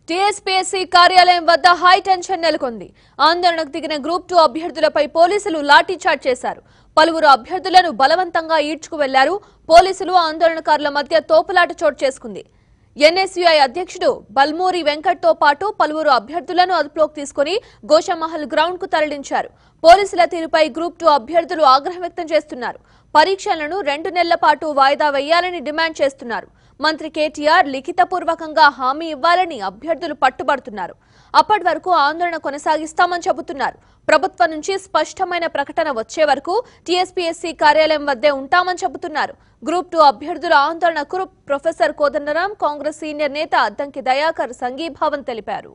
TSPSC కార్యాలయం వద్ద high tension నెలకొంది ఆందోళనకు దిగిన గ్రూప్ టూ అభ్యర్థులపై పోలీసులు లాఠీచార్జ్ చేశారు పలువురు అభ్యర్థులను బలవంతంగా ఈడ్చుకు వెళ్లారు పోలీసులు ఆందోళనకారుల మధ్య తోపులాట చోటు చేసుకుంది ఎన్ఎస్యుఐ అధ్యక్షుడు బల్మూరి వెంకట్తో పాటు పలువురు అభ్యర్థులను అదుపులోకి తీసుకుని గోషమహల్ గ్రౌండ్ కు తరలించారు పోలీసుల తీరుపై గ్రూప్ టూ అభ్యర్థులు ఆగ్రహం వ్యక్తం చేస్తున్నారు పరీక్షలను రెండు నెలల పాటు వాయిదా వేయాలని డిమాండ్ చేస్తున్నారు మంత్రి కేటీఆర్ లిఖితపూర్వకంగా హామీ ఇవ్వాలని అభ్యర్థులు పట్టుబడుతున్నారు అప్పటి వరకు ఆందోళన కొనసాగిస్తామని చెబుతున్నారు ప్రభుత్వం నుంచి స్పష్టమైన ప్రకటన వచ్చే వరకు టీఎస్పీఎస్సీ కార్యాలయం వద్దే ఉంటామని చెబుతున్నారు గ్రూప్ టూ అభ్యర్థుల ఆందోళనకు ప్రొఫెసర్ కోదండరాం కాంగ్రెస్ సీనియర్ నేత అద్దంకి దయాకర్ సంఘీభావం తెలిపారు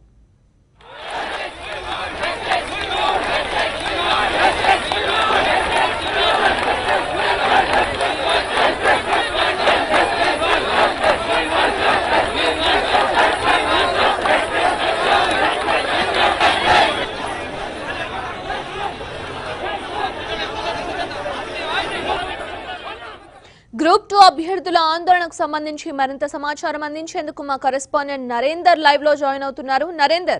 గ్రూప్ టూ అభ్యర్థుల ఆందోళనకు సంబంధించి మరింత సమాచారం అందించేందుకు మా కరెస్పాండెంట్ నరేందర్ లైవ్ లో జాయిన్ అవుతున్నారు నరేందర్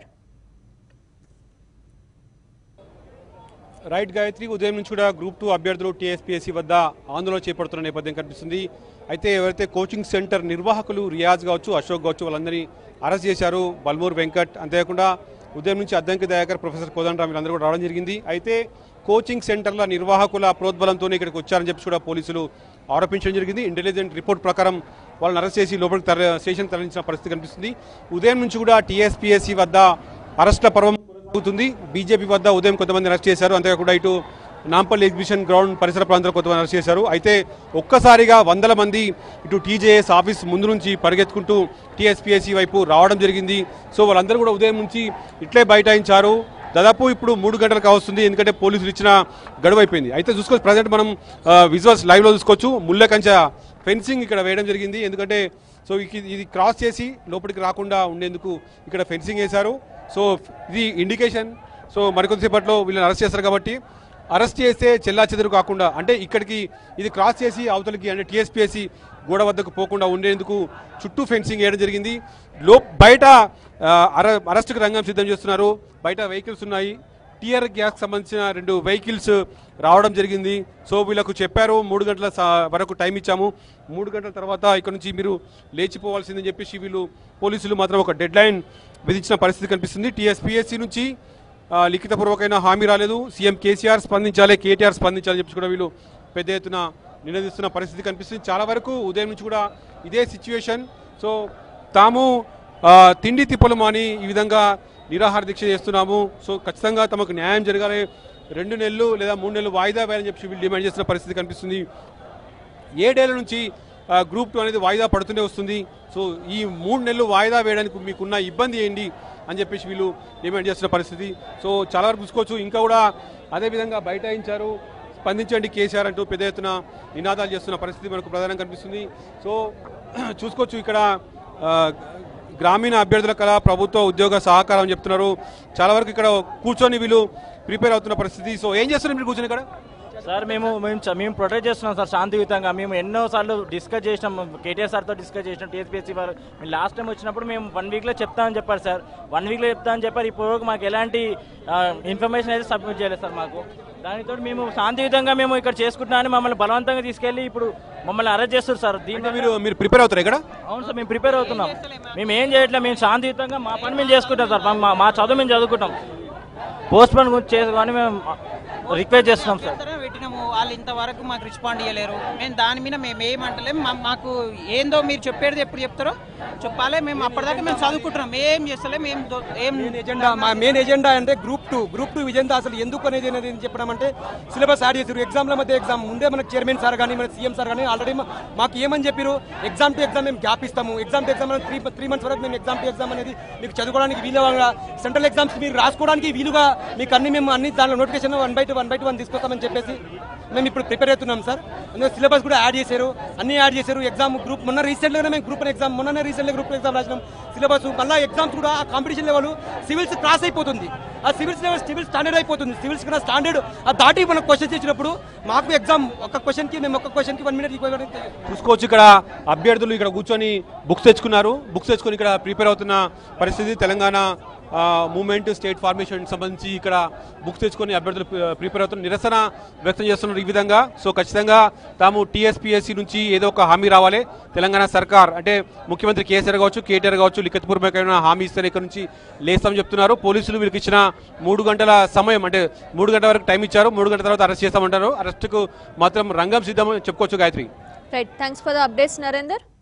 రైట్ గాయత్రి ఉదయం నుంచి కూడా గ్రూప్ టూ అభ్యర్థులు టీఎస్పీఎస్సీ వద్ద ఆందోళన చేపడుతున్న నేపథ్యం కనిపిస్తుంది అయితే ఎవరైతే కోచింగ్ సెంటర్ నిర్వాహకులు రియాజ్ కావచ్చు అశోక్ కావచ్చు వాళ్ళందరినీ అరెస్ట్ చేశారు బల్మూర్ వెంకట్ అంతేకాకుండా ఉదయం నుంచి అద్దంకి దయాకర్ ప్రొఫెసర్ కోదండరామ్ వీళ్ళందరూ కూడా రావడం జరిగింది అయితే కోచింగ్ సెంటర్ల నిర్వాహకుల ప్రోద్బలంతోనే ఇక్కడికి వచ్చారని చెప్పి కూడా పోలీసులు ఆరోపించడం జరిగింది ఇంటెలిజెంట్ రిపోర్ట్ ప్రకారం వాళ్ళని అరెస్ట్ చేసి లోపలికి తర స్టేషన్ తరలించిన పరిస్థితి కనిపిస్తుంది ఉదయం నుంచి కూడా టీఎస్పీఎస్సీ వద్ద అరెస్టుల పర్వం అవుతుంది బీజేపీ వద్ద ఉదయం కొంతమంది అరెస్ట్ చేశారు అంతేకాకుండా ఇటు నాంపల్లి ఎగ్జిబిషన్ గ్రౌండ్ పరిసర ప్రాంతాల్లో కొంతమంది అరెస్ట్ చేశారు అయితే ఒక్కసారిగా వందల మంది ఇటు టీజేఎస్ ఆఫీస్ ముందు నుంచి పరిగెత్తుకుంటూ టీఎస్పీఎస్సీ వైపు రావడం జరిగింది సో వాళ్ళందరూ కూడా ఉదయం నుంచి ఇట్లే బైఠాయించారు దాదాపు ఇప్పుడు మూడు గంటలకు కావస్తుంది ఎందుకంటే పోలీసులు ఇచ్చిన గడువు అయిపోయింది అయితే చూసుకోవచ్చు ప్రజెంట్ మనం విజువల్స్ లైవ్లో చూసుకోవచ్చు ముళ్ళ కంచె ఫెన్సింగ్ ఇక్కడ వేయడం జరిగింది ఎందుకంటే సో ఇది ఇది క్రాస్ చేసి లోపలికి రాకుండా ఉండేందుకు ఇక్కడ ఫెన్సింగ్ వేశారు సో ఇది ఇండికేషన్ సో మరికొద్దిసేపట్లో వీళ్ళని అరెస్ట్ చేస్తారు కాబట్టి అరెస్ట్ చేస్తే చెల్లా చెదురు కాకుండా అంటే ఇక్కడికి ఇది క్రాస్ చేసి అవతలికి అంటే టీఎస్పీఎస్సీ గోడ వద్దకు పోకుండా ఉండేందుకు చుట్టూ ఫెన్సింగ్ వేయడం జరిగింది లో బయట ఆ, అర అరెస్టుకు రంగం సిద్ధం చేస్తున్నారు బయట వెహికల్స్ ఉన్నాయి టీఆర్ గ్యాస్ సంబంధించిన రెండు వెహికల్స్ రావడం జరిగింది సో వీళ్ళకు చెప్పారు మూడు గంటల సా- వరకు టైం ఇచ్చాము మూడు గంటల తర్వాత ఇక్కడ నుంచి మీరు లేచిపోవాల్సిందని చెప్పేసి వీళ్ళు పోలీసులు మాత్రం ఒక డెడ్ లైన్ విధించిన పరిస్థితి కనిపిస్తుంది టీఎస్పీఎస్సీ నుంచి ఆ, లిఖితపూర్వకమైన హామీ రాలేదు సీఎం కేసీఆర్ స్పందించాలి కేటీఆర్ స్పందించాలని చెప్పి కూడా వీళ్ళు పెద్ద ఎత్తున నినదిస్తున్న పరిస్థితి కనిపిస్తుంది చాలా వరకు ఉదయం నుంచి కూడా ఇదే సిచ్యువేషన్ సో తాము ఆ, తిండి తిప్పలు మాని ఈ విధంగా నిరాహార దీక్ష చేస్తున్నాము సో ఖచ్చితంగా తమకు న్యాయం జరగాలి రెండు నెలలు లేదా మూడు నెలలు వాయిదా వేయాలని చెప్పి వీళ్ళు డిమాండ్ చేస్తున్న పరిస్థితి కనిపిస్తుంది ఏడేళ్ల నుంచి ఆ, గ్రూప్ టూ అనేది వాయిదా పడుతూనే వస్తుంది సో ఈ మూడు నెలలు వాయిదా వేయడానికి మీకున్న ఇబ్బంది ఏంటి అని చెప్పేసి వీళ్ళు డిమాండ్ చేస్తున్న పరిస్థితి సో చాలా వరకు చూసుకోవచ్చు ఇంకా కూడా అదేవిధంగా బైఠాయించారు స్పందించండి కేసీఆర్ అంటూ పెద్ద ఎత్తున నినాదాలు చేస్తున్న పరిస్థితి మనకు ప్రధానంగా కనిపిస్తుంది సో చూసుకోవచ్చు ఇక్కడ ఆ, గ్రామీణ అభ్యర్థుల కళ ప్రభుత్వ ఉద్యోగ సహకారం అని చెప్తున్నారు చాలా వరకు ఇక్కడ కూర్చొని వీళ్ళు ప్రిపేర్ అవుతున్న పరిస్థితి సో ఏం చేస్తున్నారు మీరు కూర్చొని ఇక్కడ సార్ మేము మేము చ- మేము ప్రొటెక్ట్ చేస్తున్నాం సార్ శాంతియుతంగా మేము ఎన్నో సార్లు డిస్కస్ చేసినాం కేటీఆర్ సార్తో డిస్కస్ చేసినాం టీఎస్పీఎస్సీ వారు మేము లాస్ట్ టైం వచ్చినప్పుడు మేము వన్ వీక్లో చెప్తామని చెప్పారు సార్ వన్ వీక్లో చెప్తామని చెప్పారు ఇప్పుడు మాకు ఎలాంటి ఇన్ఫర్మేషన్ అయితే సబ్మిట్ చేయలేదు సార్ మాకు దానితో మేము శాంతియుతంగా మేము ఇక్కడ చేసుకుంటున్నామని మమ్మల్ని బలవంతంగా తీసుకెళ్ళి ఇప్పుడు మమ్మల్ని అరెస్ట్ చేస్తారు సార్ అంటే దీంట్లో మీరు మీరు ప్రిపేర్ అవుతారు ఇక్కడ అవును సార్ మేము ప్రిపేర్ అవుతున్నాం మేము ఏం చేయట్లేదు మేము శాంతియుతంగా మా పని మేము చేసుకుంటాం సార్ మా- మా చదువు మేము చదువుకుంటాం పోస్ట్ పోన్ గురించి చేసుకొని మేము రిక్వెస్ట్ చేస్తున్నాం సార్ ఉత్తరం పెట్టినాము వాళ్ళు ఇంతవరకు మాకు రెస్పాండ్ చేయలేరు మేము దాని మీద మేము ఏమంటలేము మా- మాకు ఏందో మీరు చెప్పేది ఎప్పుడు చెప్తారో చెప్పాలి మేము అప్పటిదాకా మేము చదువుకుంటున్నాం ఏం చేస్తలేం ఏం దొ- ఏం మెయిన్ ఎజెండా మా మెయిన్ ఎజెండా అంటే group two group two agenda అసలు ఎందుకు అనేది అనేది ఏం చెప్పడం అంటే సిలబస్ యాడ్ చేసారు ఎగ్జామ్ల మధ్య ఎగ్జామ్ ముందే మనకు చైర్మన్ సార్ కానీ మన సీఎం సార్ కానీ ఆల్రెడీ మాకు ఏమని చెప్పారు ఎగ్జామ్ టు ఎగ్జామ్ మేము గ్యాప్ ఇస్తాము exam to exam three three months వరకు మేము ఎగ్జామ్ టు ఎగ్జామ్ అనేది మీకు చదువుకోవడానికి వీలుగా సెంట్రల్ ఎగ్జామ్స్ మీరు రాసుకోవడానికి వీలుగా మీకు అన్ని మేము అన్ని దానిలో notification one by two one by two one తీసుకొస్తామని చెప్పేసి మేము ఇప్పుడు ప్రిపేర్ అవుతున్నాం సార్ అందులో సిలబస్ కూడా యాడ్ చేశారు అన్ని యాడ్ చేశారు ఎగ్జామ్ గ్రూప్ మొన్న రీసెంట్గానే మేము గ్రూప్ ఎగ్జామ్ మొన్ననే రీసెంట్గా గ్రూప్ ఎగ్జామ్ రాసినాం సిలబస్ మళ్ళీ ఎగ్జామ్స్ కూడా ఆ కాంపిటీషన్ లెవెల్ సివిల్స్ క్రాస్ అయిపోతుంది ఆ సివిల్స్ లెవెల్ సివిల్ స్టాండర్డ్ అయిపోతుంది సివిల్స్ కన్నా స్టాండర్డ్ ఆ దాటి మనకు క్వశ్చన్స్ ఇచ్చినప్పుడు మాకు ఎగ్జామ్ ఒక క్వశ్చన్కి మేము ఒక క్వశ్చన్కి వన్ మినిట్ చూసుకోవచ్చు ఇక్కడ అభ్యర్థులు ఇక్కడ కూర్చొని బుక్స్ తెచ్చుకున్నారు బుక్స్ తెచ్చుకొని ఇక్కడ ప్రిపేర్ అవుతున్న పరిస్థితి తెలంగాణ ఆ, మూవ్మెంట్ స్టేట్ ఫార్మేషన్ సంబంధించి ఇక్కడ బుక్స్ తెచ్చుకొని అభ్యర్థులు ప్రి- ప్రిపేర్ అవుతున్న నిరసన వ్యక్తం చేస్తున్నారు ఈ విధంగా సో ఖచ్చితంగా తాము టీఎస్పీఎస్సీ నుంచి ఏదో ఒక హామీ రావాలి తెలంగాణ సర్కార్ అంటే ముఖ్యమంత్రి కేసీఆర్ కావచ్చు కేటీఆర్ కావచ్చు లిఖితపూర్వకమైన హామీ ఇస్తే ఇక్కడ నుంచి లేస్తామని చెప్తున్నారు పోలీసులు వీళ్ళకి ఇచ్చిన మూడు గంటల సమయం అంటే మూడు గంటల వరకు టైం ఇచ్చారు మూడు గంటల తర్వాత అరెస్ట్ చేస్తామంటారు అరెస్టుకు మాత్రం రంగం సిద్ధం చెప్పుకోవచ్చు Gayatri right thanks for the updates Narender